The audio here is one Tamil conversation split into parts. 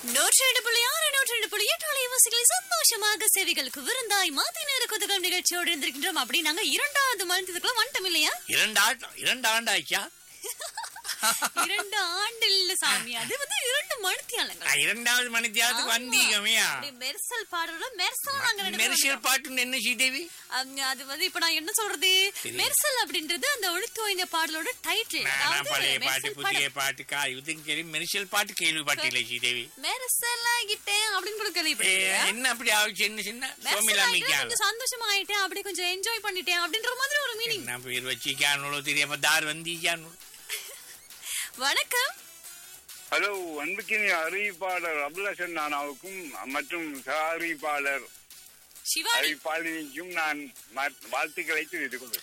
நூற்றி ரெண்டு புள்ளி ஆறு நூற்றி ரெண்டு புள்ளி எட்டு அலைவாசிகளை சந்தோஷமாக செவிகளுக்கு விருந்தாய் மாத்தி நேர குதுகம் நிகழ்ச்சியோடு இருந்திருக்கின்றோம் அப்படி நாங்க இரண்டாவது மந்திரத்துக்குள்ள வந்துட்டோம் இல்லையா இரண்டு ஆண்டு இரண்டு ஆண்டு ஆயிச்சா இரண்டு ஆண்டு இல்ல சாமி அது வந்து இரண்டு மணித்தியாலங்கள் நான் இரண்டாவது மணித்தியாலத்துக்கு வந்தீங்கமையா மெர்சல் பாடுறோட மெர்சல் நாங்க ரெண்டு பேரும் மெரிசியல் பாட்டுன்னு என்ன ஸ்ரீதேவி அங்க அது வந்து இப்ப நான் என்ன சொல்றது மெர்சல் அப்படின்றது அந்த ஒழுத்து வாய்ந்த பாடலோட டைட்டில் நான் பழைய பாட்டு புதிய பாட்டு கா இதுக்கு கேள்வி மெரிசியல் பாட்டு கேள்விப்பட்டில்லை ஸ்ரீதேவி மெர்சல் ஆகிட்டேன் அப்படின்னு கூட ஏ, கேள்விப்பட்டேன் என்ன அப்படி ஆச்சு சின்ன சின்ன மெர்சல் சோமிலா ஆகிட்டேன், மிக்கால கொஞ்சம் சந்தோஷமா ஆயிட்டேன் அப்படி கொஞ்சம் என்ஜாய் பண்ணிட்டேன் அப்படின்ற மாதிரி ஒரு மீனிங் என்ன பேர் வச்சிக்கானோ தெரியாம தார் வந்தீக்கானோ வணக்கம் ஹலோ அன்புக்கினி அறிவிப்பாளர் அபுலசன் நானாவுக்கும் மற்றும் சக அறிவிப்பாளர் சிவானி அறிவிப்பாளினிக்கும் நான் ம- வாழ்த்துக்களை தெரிவித்துக் கொள்கிறேன்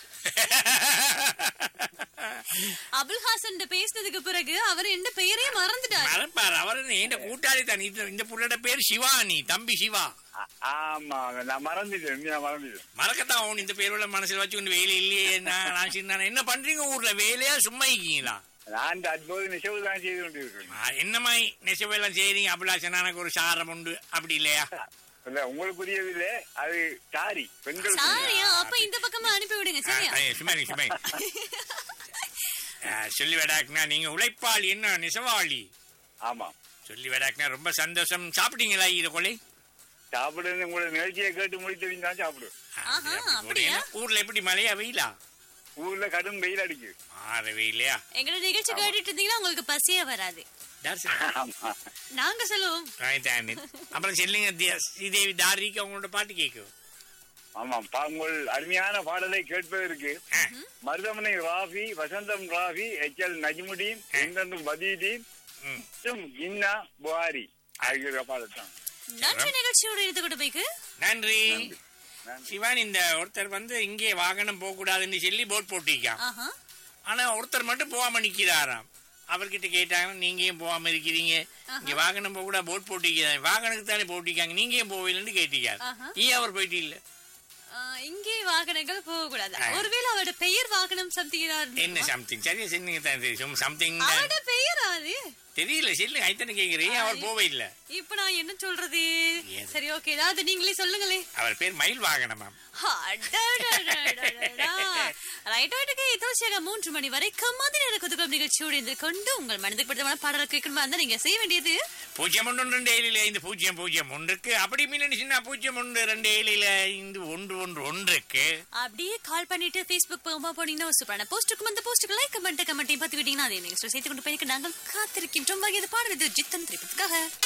அபுல்ஹாசன் பேசினதுக்கு பிறகு அவர் என்ன பெயரே மறந்துட்டாரு மறப்பார் அவர் என்ன கூட்டாளி தான் இந்த- இந்த புள்ளட பேர் சிவானி தம்பி சிவா ஆ- ஆமா நான் மறந்துட்டேன் நான் மறந்துட்டேன் மறக்கத்தான் அவன் இந்த பேரோட மனசுல வச்சுக்கொண்டு வேலை இல்லையே நான் நான் சின்ன என்ன பண்றீங்க ஊர்ல வேலையா சும்மா இருக்கீங்களா நான் தற்போது நிச்சயம் தான் செய்து கொண்டிருக்கிறேன் ஆ, என்ன மாதிரி நெசவெல்லாம் செய்றீங்க அபிலாஷன் எனக்கு ஒரு சாரம் உண்டு அப்படி இல்லையா இல்ல உங்களுக்கு புரியவில்லை அது சாரி பெண்கள் சாரியா அப்ப இந்த பக்கமா அனுப்பி விடுங்க சரியா ஆ, சும்மா இரு, சும்மா இரு. ஆ, சொல்லி வேடாக்குனா நீங்க உழைப்பாளி என்ன நெசவாளி ஆமா சொல்லி வேடாக்குனா ரொம்ப சந்தோஷம் சாப்பிட்டீங்களா இதை கொலை சாப்பிடுறது உங்களோட நிகழ்ச்சியை கேட்டு முடித்து தான் சாப்பிடுவேன் ஆஹா, அப்படி அப்படியா? போறீங்க. ஊர்ல எப்படி மழையா வெயிலா ஊர்ல கடும் வெயில் அடிக்குது மாற வெயிலையா எங்களோட நிகழ்ச்சி கேட்டுட்டு இருந்தீங்கன்னா உங்களுக்கு பசியே வராது ஆமா நாங்க சொல்லுவோம் அப்புறம் சொல்லுங்க தி- ஸ்ரீதேவி தாரிக்கு அவங்களோட பாட்டு கேட்கும் ஆமா பா- உங்கள் அருமையான பாடலை கேட்பதற்கு மருதமனை ராஃபி வசந்தம் ராஃபி எச் எல் நஜ்முடீன் எந்தெந்த பதீதீன் ம். மற்றும் இன்னா புகாரி ஆகியோர பாடத்தான் நன்றி நிகழ்ச்சியோடு இருந்து கொடுமைக்கு நன்றி நன்றி. சிவான் இந்த ஒருத்தர் வந்து இங்கே வாகனம் போக கூடாதுன்னு சொல்லி போட் போட்டிருக்கான் ஆஹா ஆனா ஒருத்தர் மட்டும் போகாம நிக்கிறாராம் அவர்கிட்ட கேட்டாங்க நீங்க ஏன் போகாம இருக்கிறீங்க இங்க வாகனம் போக கூட போட் போட்டிருக்காங்க வாகனத்துக்கு தானே போட்டிருக்காங்க நீங்க ஏன் போகலன்னு கேட்டிருக்காரு ஆஹா. ஏன் அவர் போயிட்டு இல்ல ஆ, இங்கே வாகனங்கள் போக கூடாது ஒருவேளை அவரோட பெயர் வாகனம் சம்திங் என்ன சம்திங் சரியா சொன்னீங்க தான் தெரியும் சம்திங் அவரோட பெயர் அது தெரியல சொல்லுங்க ஐத்தனை கேக்குறீங்க அவர் போவே இல்ல இப்ப நான் என்ன சொல்றது ஏது? சரி ஓகே ஏதாவது நீங்களே சொல்லுங்களே அவர் பேர் மயில் வாகனமாம் ரைட்டோட்டுக்கு இதோசியாக மூன்று மணி வரைக்கும் மதிய நேர குதுகம் நிகழ்ச்சியோடு இருந்து கொண்டு உங்கள் மனதுக்கு பிடித்தமான பாடல் கேட்கணுமா இருந்தா நீங்க செய்ய வேண்டியது பூஜ்ஜியம் ஒன்று ரெண்டு ஏழில ஐந்து பூஜ்ஜியம் பூஜ்ஜியம் ஒன்றுக்கு அப்படி மீன் சின்ன பூஜ்ஜியம் ஒன்று ரெண்டு ஏழில ஐந்து ஒன்று ஒன்று ஒன்றுக்கு அப்படியே கால் பண்ணிட்டு Facebook போகும்போது போனீங்கன்னா ஒரு சூப்பரான போஸ்ட்டுக்கும் அந்த போஸ்ட்டுக்கு லைக் கமெண்ட் கமெண்ட்டையும் பார்த்து விட்டீங்கன்னா அதை நீங்கள் சேர்த்து கொண்டு போய் நாங்கள் காத்திருக்கின்றோம் வகையது பாடுவது ஜித்தன் திரைப்பதற்காக